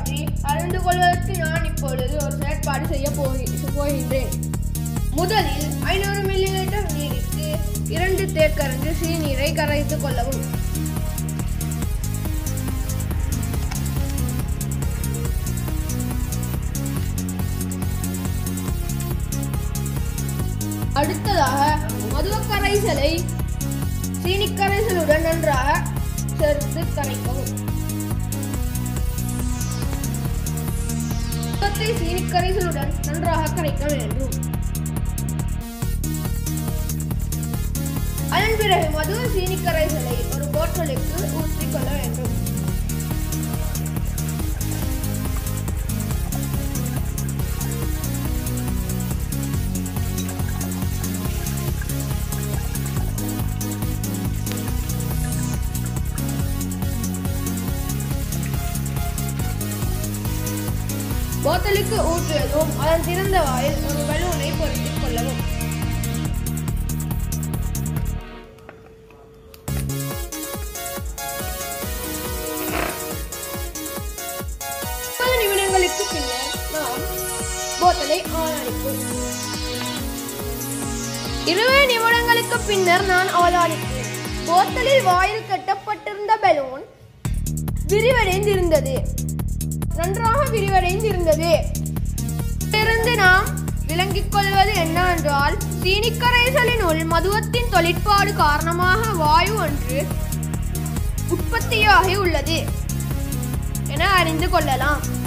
பற்றி அறிந்து கொள்வதற்கு நான் இப்பொழுது ஒரு செயற்பாடு செய்ய போகி- போகின்றேன் முதலில் ஐநூறு மில்லி லிட்டர் நீருக்கு இரண்டு தேக்கரண்டு சீநீரை கரைத்துக் கொள்ளவும் அடுத்ததாக மதுவக் கரைசலை சீனிக் கரைசலுடன் நன்றாக சேர்த்து கரைக்கவும் மொத்தத்தை சீனிக் கரைசலுடன் நன்றாக கரைக்க வேண்டும் அதன் பிறகு மதுவ சீனிக் கரைசலை ஒரு போட்டலுக்கு ஊற்றிக் கொள்ள வேண்டும் போத்தலுக்கு ஊற்றியதும் அதன் திறந்த வாயில் ஒரு பலூனை பொருத்திக் கொள்ளவும் முப்பது நிமிடங்களுக்கு பின்னர் நாம் போத்தலை ஆன் அடிப்போம் இருபது நிமிடங்களுக்கு பின்னர் நான் அவதானித்தேன் போத்தலில் வாயில் கட்டப்பட்டிருந்த பலூன் விரிவடைந்திருந்தது நன்றாக விரிவடைந்திருந்தது இதிலிருந்து நாம் விளங்கிக் கொள்வது என்னவென்றால் சீனிக்கரைசலினுள் மதுவத்தின் தொழிற்பாடு காரணமாக வாயு ஒன்று உற்பத்தியாகி உள்ளது என அறிந்து கொள்ளலாம்